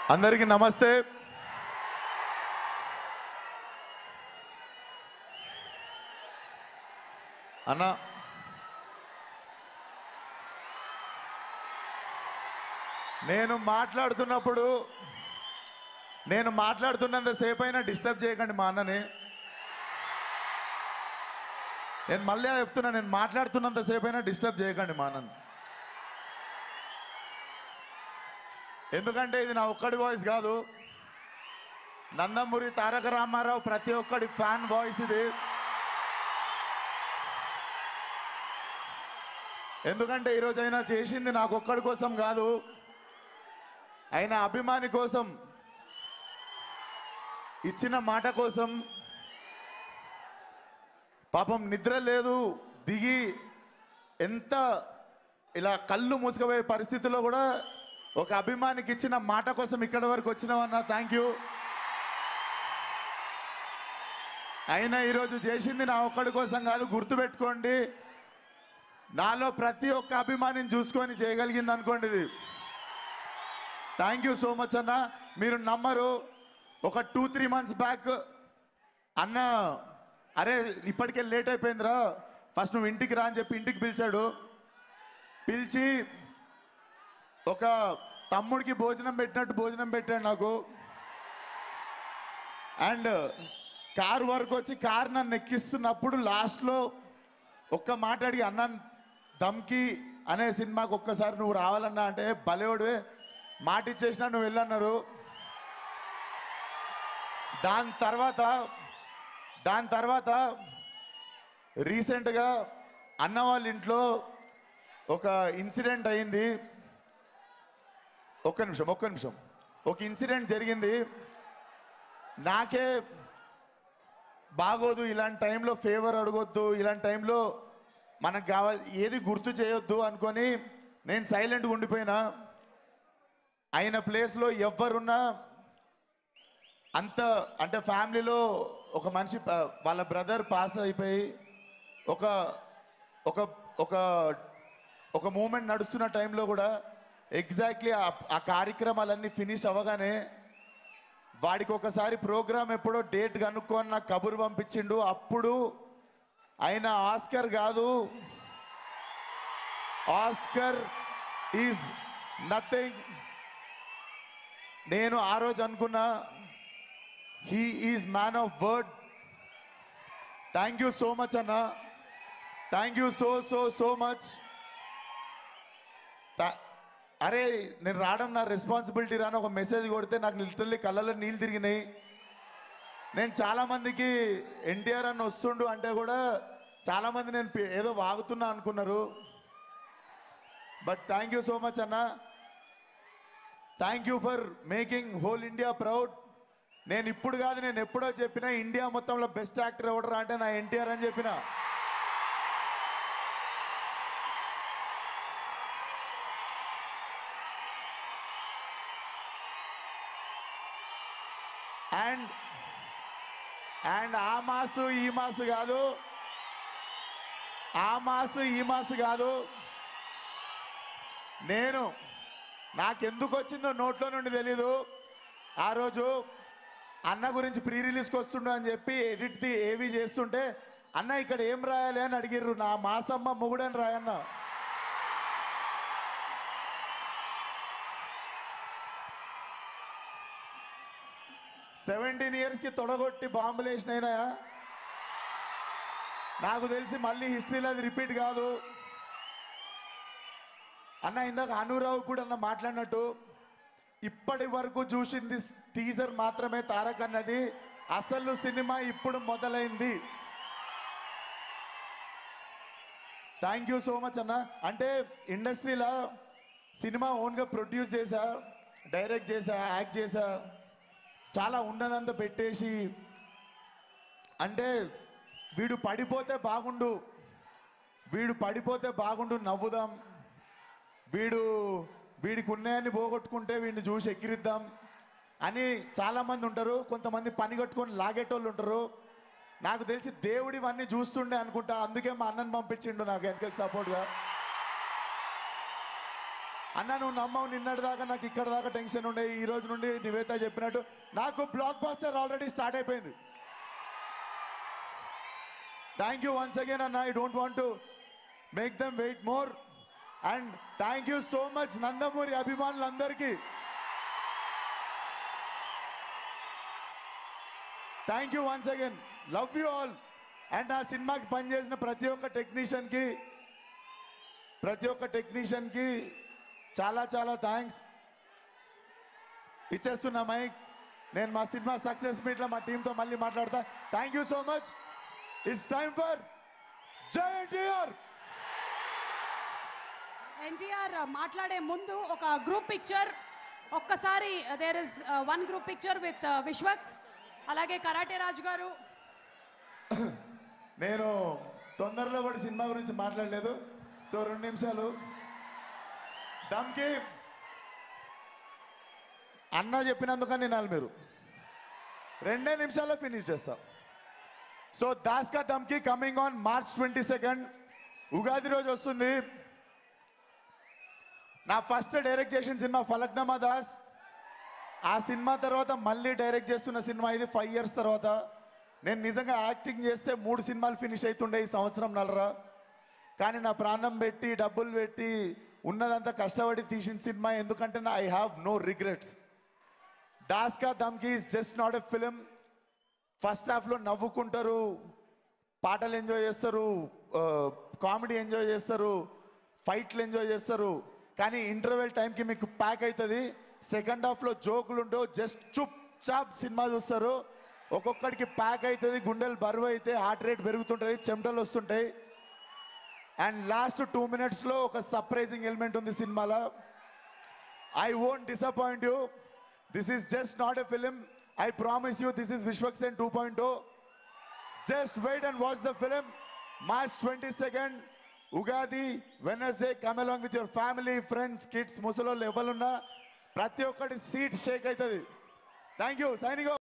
అందరికీ నమస్తే అన్న నేను మాట్లాడుతున్నప్పుడు నేను మాట్లాడుతున్నంత సేపు అయినా డిస్టర్బ్ చేయకండి మా అన్నని నేను మళ్ళీ చెప్తున్నా నేను మాట్లాడుతున్నంత సేపు అయినా డిస్టర్బ్ చేయకండి మా అన్నని ఎందుకంటే ఇది నా ఒక్కడి వాయిస్ కాదు నందమూరి తారక రామారావు ప్రతి ఒక్కడి ఫ్యాన్ వాయిస్ ఇది ఎందుకంటే ఈరోజు అయినా చేసింది నాకు ఒక్కడి కోసం కాదు ఆయన అభిమాని కోసం ఇచ్చిన మాట కోసం పాపం నిద్ర లేదు దిగి ఎంత ఇలా కళ్ళు మూసుకుపోయే పరిస్థితిలో కూడా ఒక అభిమానికి ఇచ్చిన మాట కోసం ఇక్కడి వరకు వచ్చినావన్నా థ్యాంక్ యూ అయినా ఈరోజు చేసింది నా ఒక్కడి కోసం కాదు గుర్తుపెట్టుకోండి నాలో ప్రతి ఒక్క అభిమానిని చూసుకొని చేయగలిగింది అనుకోండి ఇది థ్యాంక్ యూ సో మచ్ అన్న మీరు నమ్మరు ఒక టూ త్రీ మంత్స్ బ్యాక్ అన్న అరే ఇప్పటికే లేట్ అయిపోయిందిరా ఫస్ట్ నువ్వు ఇంటికి రా అని చెప్పి ఇంటికి పిలిచాడు పిలిచి ఒక తమ్ముడికి భోజనం పెట్టినట్టు భోజనం పెట్టాడు నాకు అండ్ కార్ వరకు వచ్చి కార్ నన్ను ఎక్కిస్తున్నప్పుడు లాస్ట్లో ఒక్క మాట అడిగి అన్న దమ్కి అనే సినిమాకి ఒక్కసారి నువ్వు రావాలన్నా అంటే భలేవాడివే మాట ఇచ్చేసినా నువ్వు వెళ్ళన్నారు దాని తర్వాత దాని తర్వాత రీసెంట్గా అన్న వాళ్ళ ఇంట్లో ఒక ఇన్సిడెంట్ అయింది ఒక్క నిమిషం ఒక్క నిమిషం ఒక ఇన్సిడెంట్ జరిగింది నాకే బాగోదు ఇలాంటి టైంలో ఫేవర్ అడగొద్దు ఇలాంటి టైంలో మనకు కావాలి ఏది గుర్తు చేయొద్దు అనుకొని నేను సైలెంట్గా ఉండిపోయినా ఆయన ప్లేస్లో ఎవరున్నా అంత అంటే ఫ్యామిలీలో ఒక మనిషి ప- వాళ్ళ బ్రదర్ పాస్ అయిపోయి ఒక ఒక ఒక ఒక మూమెంట్ నడుస్తున్న టైంలో కూడా ఎగ్జాక్ట్లీ ఆ కార్యక్రమాలన్నీ ఫినిష్ అవ్వగానే వాడికి ఒకసారి ప్రోగ్రామ్ ఎప్పుడో డేట్ కనుక్కొని నాకు కబురు పంపించిండు అప్పుడు ఆయన ఆస్కర్ కాదు ఆస్కర్ ఈజ్ నథింగ్ నేను ఆ రోజు అనుకున్నా he is man of word thank you so much అన్న thank you so so so much అరే నేను రావడం నా రెస్పాన్సిబిలిటీ రాని ఒక మెసేజ్ కొడితే నాకు లిటరల్లీ కళ్ళలో నీళ్ళు తిరిగినాయి నేను చాలా మందికి ఎన్టీఆర్ అని వస్తుండు అంటే కూడా చాలా మంది నేను పే- ఏదో వాగుతున్నా అనుకున్నారు but thank you so much అన్న thank you for making whole India proud నేను ఇప్పుడు కాదు నేను ఎప్పుడో చెప్పినా ఇండియా మొత్తంలో బెస్ట్ యాక్టర్ ఎవడరా అంటే నా ఎన్టీఆర్ అని చెప్పిన అండ్ అండ్ ఆ మాసు ఈ మాసు కాదు ఆ మాసు ఈ మాసు కాదు నేను నాకెందుకు వచ్చిందో నోట్లో నుండి తెలీదు ఆ రోజు అన్న గురించి ప్రీ రిలీజ్కి వస్తుండు అని చెప్పి ఎడిట్ది ఏవి చేస్తుంటే అన్న ఇక్కడ ఏం రాయాలి అని అడిగిర్రు నా మాసమ్మ మొగుడని రాయన్న సెవెంటీన్ ఇయర్స్కి తొడగొట్టి బాంబులు వేసినైనా నాకు తెలిసి మళ్ళీ హిస్టరీలో అది రిపీట్ కాదు అన్న ఇందాక అనురావు కూడా అన్న మాట్లాడినట్టు ఇప్పటి వరకు చూసింది టీజర్ మాత్రమే తారక్ అన్నది అసలు సినిమా ఇప్పుడు మొదలైంది థ్యాంక్ యూ సో మచ్ అన్న అంటే ఇండస్ట్రీలో సినిమా ఓన్గా ప్రొడ్యూస్ చేసా డైరెక్ట్ చేసా యాక్ట్ చేసా చాలా ఉన్నదంతా పెట్టేసి అంటే వీడు పడిపోతే బాగుండు వీడు పడిపోతే బాగుండు నవ్వుదాం వీడు వీడికి ఉన్నాయని పోగొట్టుకుంటే వీడిని చూసి ఎక్కిరిద్దాం అని చాలామంది ఉంటారు కొంతమంది పని కట్టుకొని లాగేటోళ్ళు ఉంటారు నాకు తెలిసి దేవుడు ఇవన్నీ చూస్తుండే అనుకుంటా అందుకే మా అన్నని పంపించిండు నాకు వెనకకి సపోర్ట్గా అన్న నువ్వు నమ్మవు నిన్నటి దాకా నాకు ఇక్కడ దాకా టెన్షన్ ఉండే ఈ రోజు నుండి నివేత చెప్పినట్టు నాకు బ్లాక్ బాస్టర్ ఆల్రెడీ స్టార్ట్ అయిపోయింది థ్యాంక్ యూ వన్స్ అగైన్ అన్న I don't want to make them wait more and thank you so much Nandamuri అభిమానులందరికీ thank you once again love you all and ఆ సినిమాకి పనిచేసిన ప్రతి ఒక్క టెక్నీషియన్కి ప్రతి ఒక్క టెక్నీషియన్కి చాలా చాలా థ్యాంక్స్ ఇచ్చేస్తున్నా మైక్ నేను మా సినిమా సక్సెస్ మీట్లో మా టీంతో మళ్ళీ మాట్లాడతా thank you so much it's time for జై ఎన్టీఆర్ ఎన్టీఆర్ మాట్లాడే ముందు ఒక గ్రూప్ పిక్చర్ ఒక్కసారి there is one group picture with Vishwak అలాగే కరాటే రాజు గారు నేను తొందరలో పడి సినిమా గురించి మాట్లాడలేదు సో రెండు నిమిషాలు దమ్కి అన్న చెప్పినందుకని వినాలి మీరు రెండే నిమిషాల్లో ఫినిష్ చేస్తా so Das Ka Dhamki coming on March twenty second Ugadi రోజు వస్తుంది నా ఫస్ట్ డైరెక్ట్ చేసిన సినిమా ఫలక్నామా దాస్ ఆ సినిమా తర్వాత మళ్ళీ డైరెక్ట్ చేస్తున్న సినిమా ఇది ఫైవ్ ఇయర్స్ తర్వాత నేను నిజంగా యాక్టింగ్ చేస్తే మూడు సినిమాలు ఫినిష్ అవుతుండే ఈ సంవత్సరం నల్లరా కానీ నా ప్రాణం పెట్టి డబ్బులు పెట్టి ఉన్నదంతా కష్టపడి తీసిన సినిమా ఎందుకంటే నా I have no regrets Das Ka Dhamki is just not a film first హాఫ్లో నవ్వుకుంటారు పాటలు ఎంజాయ్ చేస్తారు కామెడీ ఎంజాయ్ చేస్తారు ఫైట్లు ఎంజాయ్ చేస్తారు కానీ ఇంటర్వెల్ టైంకి మీకు ప్యాక్ అవుతుంది సెకండ్ హాఫ్లో జోకులు ఉండవు జస్ట్ చుప్ చాప్ సినిమా చూస్తారు ఒక్కొక్కడికి ప్యాక్ అవుతుంది గుండెలు బరువు అయితే హార్ట్ రేట్ పెరుగుతుంటుంది చెమటలు వస్తుంటాయి అండ్ లాస్ట్ టూ మినిట్స్లో ఒక సర్ప్రైజింగ్ ఎలిమెంట్ ఉంది సినిమాలో I won't disappoint you this is just not a film I promise you this is Vishwaksen two point just wait and watch the film March twenty second Ugadi Wednesday come along with your family friends kids ముసలోళ్ళు ఎవరున్నా ప్రతి ఒక్కటి seat Sheikh అవుతుంది thank you signing